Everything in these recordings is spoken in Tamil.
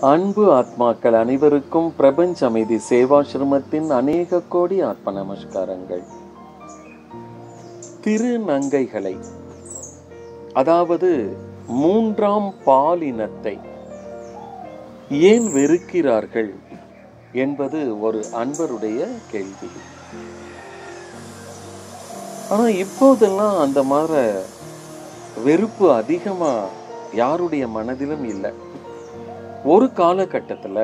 அன்பு ஆத்மாக்கள் அனைவருக்கும் பிரபஞ்ச அமைதி சேவாசிரமத்தின் அநேக கோடி ஆத்ம நமஸ்காரங்கள் திருநங்கைகளை அதாவது மூன்றாம் பாலினத்தை ஏன் வெறுக்கிறார்கள் என்பது ஒரு அன்பருடைய கேள்வி ஆனா இப்போதெல்லாம் அந்த மாதிரி வெறுப்பு அதிகமா யாருடைய மனதிலும் இல்லை ஒரு காலகட்டத்துல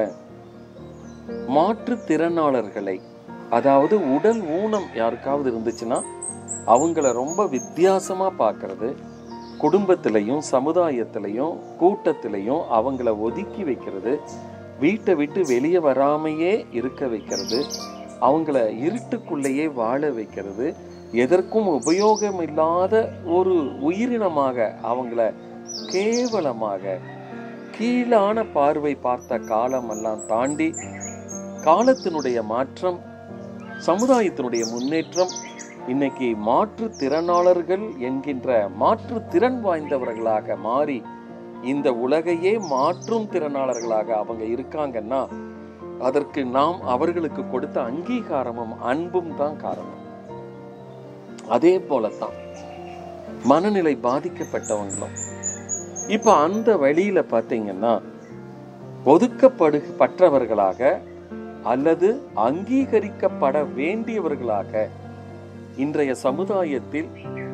மாற்றுத்திறனாளர்களை அதாவது உடல் ஊனம் யாருக்காவது இருந்துச்சுன்னா அவங்கள ரொம்ப வித்தியாசமா பார்க்கறது குடும்பத்திலையும் சமுதாயத்திலையும் கூட்டத்திலையும் அவங்கள ஒதுக்கி வைக்கிறது வீட்டை விட்டு வெளியே வராமையே இருக்க வைக்கிறது அவங்கள இருட்டுக்குள்ளேயே வாழ வைக்கிறது எதற்கும் உபயோகம் இல்லாத ஒரு உயிரினமாக அவங்கள கேவலமாக கீழான பார்வை பார்த்த காலமெல்லாம் தாண்டி காலத்தினுடைய மாற்றம் சமுதாயத்தினுடைய முன்னேற்றம் இன்னைக்கு மாற்றுத்திறனாளர்கள் என்கின்ற மாற்றுத்திறன் வாய்ந்தவர்களாக மாறி இந்த உலகையே மாற்றும் திறனாளர்களாக அவங்க இருக்காங்கன்னா அதற்கு நாம் அவர்களுக்கு கொடுத்த அங்கீகாரமும் அன்பும் தான் காரணம் அதே போலத்தான் மனநிலை பாதிக்கப்பட்டவங்களும் இப்ப அந்த வழியில பாத்தீங்கன்னா ஒதுக்கப்படு பற்றவர்களாக அல்லது அங்கீகரிக்கப்பட வேண்டியவர்களாக இன்றைய சமுதாயத்தில்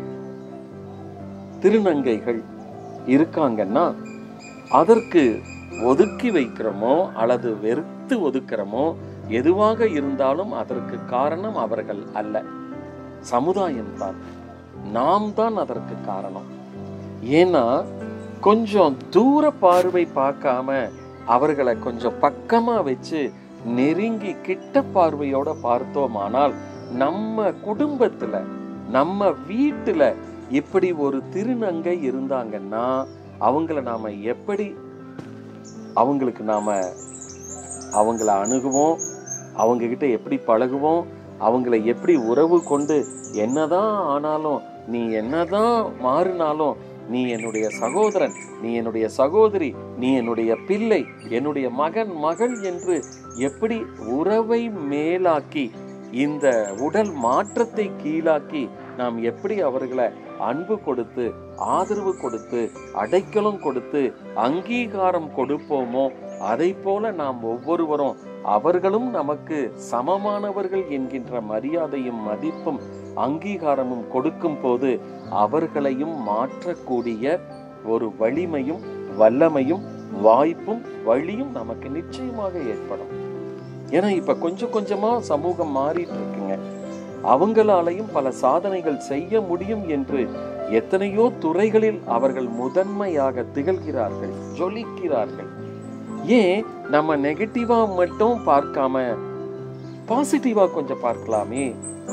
திருநங்கைகள் இருக்காங்கன்னா அதற்கு ஒதுக்கி வைக்கிறோமோ அல்லது வெறுத்து ஒதுக்கிறோமோ எதுவாக இருந்தாலும் அதற்கு காரணம் அவர்கள் அல்ல சமுதாயம்தான் நாம் தான் அதற்கு காரணம் ஏன்னா கொஞ்சம் தூர பார்வை பார்க்காம அவர்களை கொஞ்சம் பக்கமா வச்சு நெருங்கி கிட்ட பார்வையோட பார்த்தோமானால் நம்ம குடும்பத்துல நம்ம வீட்டுல இப்படி ஒரு திருநங்கை இருந்தாங்கன்னா அவங்கள நாம எப்படி அவங்களுக்கு நாம அவங்கள அணுகுவோம் அவங்க கிட்ட எப்படி பழகுவோம் அவங்கள எப்படி உறவு கொண்டு என்னதான் ஆனாலும் நீ என்னதான் மாறினாலும் நீ என்னுடைய சகோதரன் நீ என்னுடைய சகோதரி நீ என்னுடைய பிள்ளை என்னுடைய மகன் மகள் என்று எப்படி உறவை மேலாக்கி இந்த உடல் மாற்றத்தை கீழாக்கி நாம் எப்படி அவர்களை அன்பு கொடுத்து ஆதரவு கொடுத்து அடைக்கலம் கொடுத்து அங்கீகாரம் கொடுப்போமோ அதை போல நாம் ஒவ்வொருவரும் அவர்களும் நமக்கு சமமானவர்கள் என்கின்ற மரியாதையும் மதிப்பும் அங்கீகாரமும் கொடுக்கும் போது அவர்களையும் மாற்றக்கூடிய ஒரு வலிமையும் வல்லமையும் வாய்ப்பும் வழியும் நமக்கு நிச்சயமாக ஏற்படும் ஏன்னா இப்ப கொஞ்சம் கொஞ்சமா சமூகம் மாறிட்டு இருக்குங்க அவங்களாலையும் பல சாதனைகள் செய்ய முடியும் என்று எத்தனையோ துறைகளில் அவர்கள் முதன்மையாக திகழ்கிறார்கள் ஜொலிக்கிறார்கள் ஏன் நம்ம நெகட்டிவா மட்டும் பார்க்காம பாசிட்டிவா கொஞ்சம் பார்க்கலாமே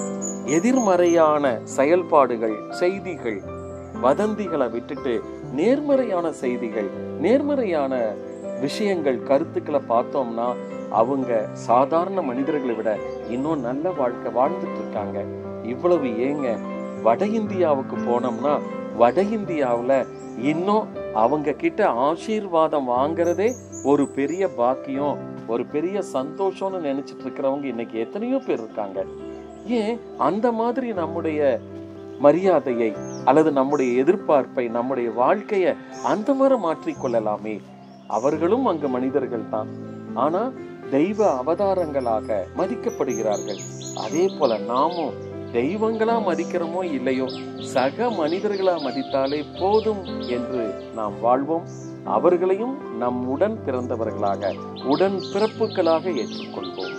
எதிர்மறையான செயல்பாடுகள் செய்திகள் வதந்திகளை விட்டுட்டு நேர்மறையான செய்திகள் நேர்மறையான விஷயங்கள் கருத்துக்களை பார்த்தோம்னா அவங்க சாதாரண மனிதர்களை விட இன்னும் நல்ல வாழ்க்கை வாழ்ந்துட்டு இருக்காங்க இவ்வளவு ஏங்க வட இந்தியாவுக்கு போனோம்னா வட இந்தியாவுல இன்னும் அவங்க கிட்ட ஆசீர்வாதம் வாங்குறதே ஒரு பெரிய பாக்கியம் ஒரு பெரிய சந்தோஷம்னு நினைச்சிட்டு இருக்கிறவங்க இன்னைக்கு எத்தனையோ பேர் இருக்காங்க ஏன் அந்த மாதிரி நம்முடைய மரியாதையை அல்லது நம்முடைய எதிர்பார்ப்பை நம்முடைய வாழ்க்கைய அந்த மாதிரி மாற்றிக்கொள்ளலாமே அவர்களும் அங்கு மனிதர்கள் தான் ஆனா தெய்வ அவதாரங்களாக மதிக்கப்படுகிறார்கள் அதே போல நாமும் தெய்வங்களா மதிக்கிறோமோ இல்லையோ சக மனிதர்களா மதித்தாலே போதும் என்று நாம் வாழ்வோம் அவர்களையும் நம் உடன் பிறந்தவர்களாக உடன் பிறப்புகளாக ஏற்றுக்கொள்வோம்